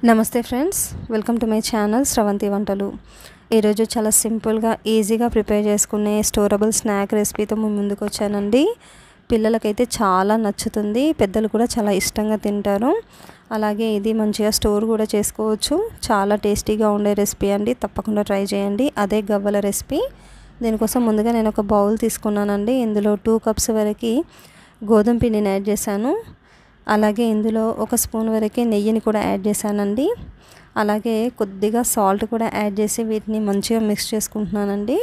నమస్తే friends welcome to my channel Sravanthi వంటలు ఈరోజు చాలా సింపుల్గా ఈజీగా ప్రిపేర్ చేసుకునే స్టోరబుల్ స్నాక్ రెసిపీతో మేము ముందుకు వచ్చానండి పిల్లలకైతే చాలా నచ్చుతుంది పెద్దలు కూడా చాలా ఇష్టంగా తింటారు అలాగే ఇది మంచిగా స్టోర్ కూడా చేసుకోవచ్చు చాలా టేస్టీగా ఉండే రెసిపీ అండి తప్పకుండా ట్రై చేయండి అదే గవ్వల రెసిపీ దీనికోసం ముందుగా నేను ఒక బౌల్ తీసుకున్నానండి ఇందులో టూ కప్స్ వరకు గోధుమ పిండిని యాడ్ చేశాను అలాగే ఇందులో ఒక స్పూన్ వరకు నెయ్యిని కూడా యాడ్ చేశానండి అలాగే కొద్దిగా సాల్ట్ కూడా యాడ్ చేసి వీటిని మంచిగా మిక్స్ చేసుకుంటున్నానండి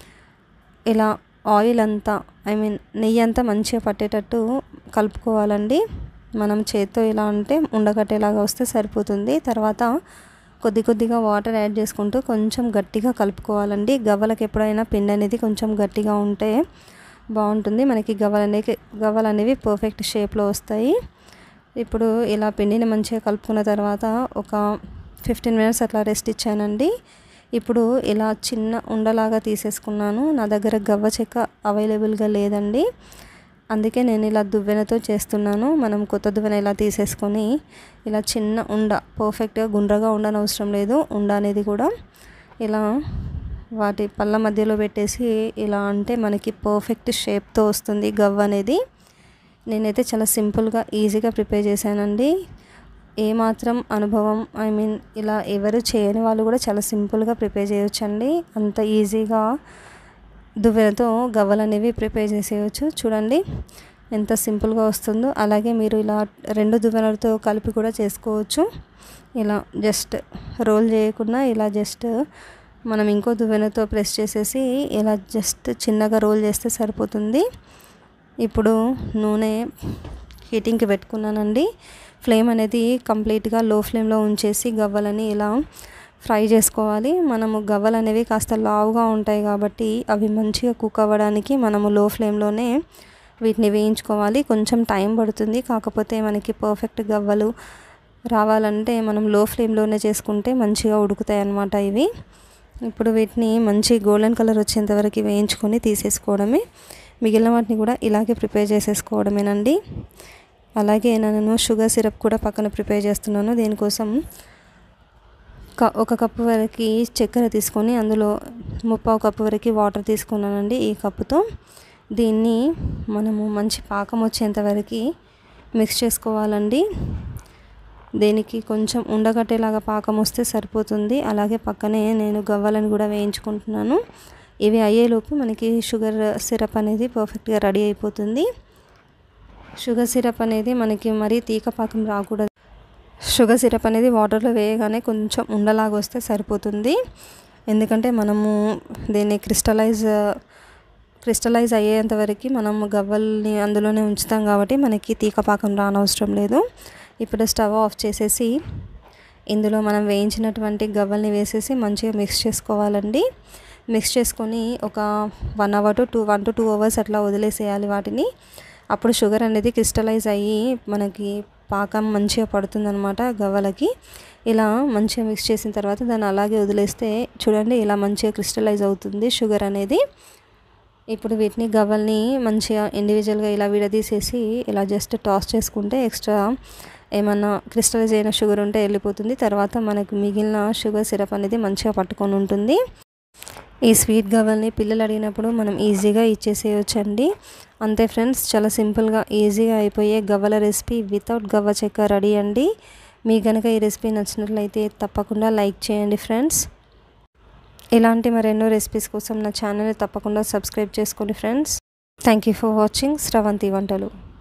ఇలా ఆయిల్ అంతా ఐ మీన్ నెయ్యి అంతా మంచిగా పట్టేటట్టు కలుపుకోవాలండి మనం చేత్తో ఇలా అంటే ఉండగట్టేలాగా వస్తే సరిపోతుంది తర్వాత కొద్ది కొద్దిగా వాటర్ యాడ్ చేసుకుంటూ కొంచెం గట్టిగా కలుపుకోవాలండి గవ్వలకు ఎప్పుడైనా పిండి అనేది కొంచెం గట్టిగా ఉంటే బాగుంటుంది మనకి గవ్వలు అనేవి గవ్వలు అనేవి పర్ఫెక్ట్ షేప్లో వస్తాయి ఇప్పుడు ఇలా పిండిని మంచిగా కలుపుకున్న తర్వాత ఒక ఫిఫ్టీన్ మినిట్స్ అట్లా రెస్ట్ ఇచ్చానండి ఇప్పుడు ఇలా చిన్న ఉండలాగా తీసేసుకున్నాను నా దగ్గర గవ్వ చెక్క అవైలబుల్గా లేదండి అందుకే నేను ఇలా దువ్వెనతో చేస్తున్నాను మనం కొత్త దువ్వెన ఇలా తీసేసుకొని ఇలా చిన్న ఉండ పర్ఫెక్ట్గా గుండ్రగా ఉండనవసరం లేదు ఉండ అనేది కూడా ఇలా వాటి పళ్ళ మధ్యలో పెట్టేసి ఇలా అంటే మనకి పర్ఫెక్ట్ షేప్తో వస్తుంది గవ్వ అనేది నేనైతే చాలా సింపుల్గా ఈజీగా ప్రిపేర్ చేశానండి ఏమాత్రం అనుభవం ఐ మీన్ ఇలా ఎవరు చేయని వాళ్ళు కూడా చాలా సింపుల్గా ప్రిపేర్ చేయొచ్చండి అంత ఈజీగా దువ్వెనతో గవ్వలు అనేవి ప్రిపేర్ చేసేయచ్చు చూడండి ఎంత సింపుల్గా వస్తుందో అలాగే మీరు ఇలా రెండు దువ్వెనలతో కలిపి కూడా చేసుకోవచ్చు ఇలా జస్ట్ రోల్ చేయకుండా ఇలా జస్ట్ మనం ఇంకో దువ్వెనతో ప్రెస్ చేసేసి ఇలా జస్ట్ చిన్నగా రోల్ చేస్తే సరిపోతుంది ఇప్పుడు నూనె హీటింగ్కి పెట్టుకున్నానండి ఫ్లేమ్ అనేది కంప్లీట్గా లో ఫ్లేమ్లో ఉంచేసి గవ్వలని ఇలా ఫ్రై చేసుకోవాలి మనము గవ్వలు అనేవి కాస్త లావుగా ఉంటాయి కాబట్టి అవి మంచిగా కుక్ అవ్వడానికి మనము లో ఫ్లేమ్లోనే వీటిని వేయించుకోవాలి కొంచెం టైం పడుతుంది కాకపోతే మనకి పర్ఫెక్ట్ గవ్వలు రావాలంటే మనం లో ఫ్లేమ్లోనే చేసుకుంటే మంచిగా ఉడుకుతాయి అన్నమాట ఇవి ఇప్పుడు వీటిని మంచి గోల్డెన్ కలర్ వచ్చేంత వరకు వేయించుకొని తీసేసుకోవడమే మిగిలిన వాటిని కూడా ఇలాగే ప్రిపేర్ చేసేసుకోవడమేనండి అలాగే నేను షుగర్ సిరప్ కూడా పక్కన ప్రిపేర్ చేస్తున్నాను దీనికోసం ఒక కప్పు వరకు చక్కెర తీసుకొని అందులో ముప్పావు కప్పు వరకు వాటర్ తీసుకున్నానండి ఈ కప్పుతో దీన్ని మనము మంచి పాకం వచ్చేంత వరకు మిక్స్ చేసుకోవాలండి దీనికి కొంచెం ఉండగట్టేలాగా పాకం వస్తే సరిపోతుంది అలాగే పక్కనే నేను గవ్వలను కూడా వేయించుకుంటున్నాను ఇవి అయ్యేలోపు మనకి షుగర్ సిరప్ అనేది పర్ఫెక్ట్గా రెడీ అయిపోతుంది షుగర్ సిరప్ అనేది మనకి మరీ తీగ పాకం రాకూడదు షుగర్ సిరప్ అనేది వాటర్లో వేయగానే కొంచెం ఉండలాగా వస్తే సరిపోతుంది ఎందుకంటే మనము దీన్ని క్రిస్టలైజ్ క్రిస్టలైజ్ అయ్యేంత వరకు మనం గవ్వల్ని అందులోనే ఉంచుతాం కాబట్టి మనకి తీగ పాకం రానవసరం లేదు ఇప్పుడు స్టవ్ ఆఫ్ చేసేసి ఇందులో మనం వేయించినటువంటి గవ్వల్ని వేసేసి మంచిగా మిక్స్ చేసుకోవాలండి మిక్స్ చేసుకొని ఒక one hour to two one to two hours అట్లా వదిలేసేయాలి వాటిని అప్పుడు షుగర్ అనేది క్రిస్టలైజ్ అయ్యి మనకి పాకం మంచిగా పడుతుందనమాట గవ్వలకి ఇలా మంచిగా మిక్స్ చేసిన తర్వాత దాన్ని అలాగే వదిలేస్తే చూడండి ఇలా మంచిగా క్రిస్టలైజ్ అవుతుంది షుగర్ అనేది ఇప్పుడు వీటిని గవ్వల్ని మంచిగా ఇండివిజువల్గా ఇలా విడదీసేసి ఇలా జస్ట్ టాస్ చేసుకుంటే ఎక్స్ట్రా ఏమన్నా క్రిస్టలైజ్ అయిన షుగర్ ఉంటే వెళ్ళిపోతుంది తర్వాత మనకు మిగిలిన షుగర్ సిరప్ అనేది మంచిగా పట్టుకొని ఉంటుంది ఈ స్వీట్ గవ్వల్ని పిల్లలు అడిగినప్పుడు మనం ఈజీగా ఇచ్చేసేయచ్చండి అంతే ఫ్రెండ్స్ చాలా సింపుల్గా ఈజీగా అయిపోయే గవ్వల రెసిపీ వితౌట్ గవ్వ చెక్క రెడీ అండి మీ కనుక ఈ రెసిపీ నచ్చినట్లయితే తప్పకుండా లైక్ చేయండి ఫ్రెండ్స్ ఇలాంటి మరెన్నో రెసిపీస్ కోసం నా ఛానల్ని తప్పకుండా సబ్స్క్రైబ్ చేసుకోండి friends thank you for watching Sravanthi వంటలు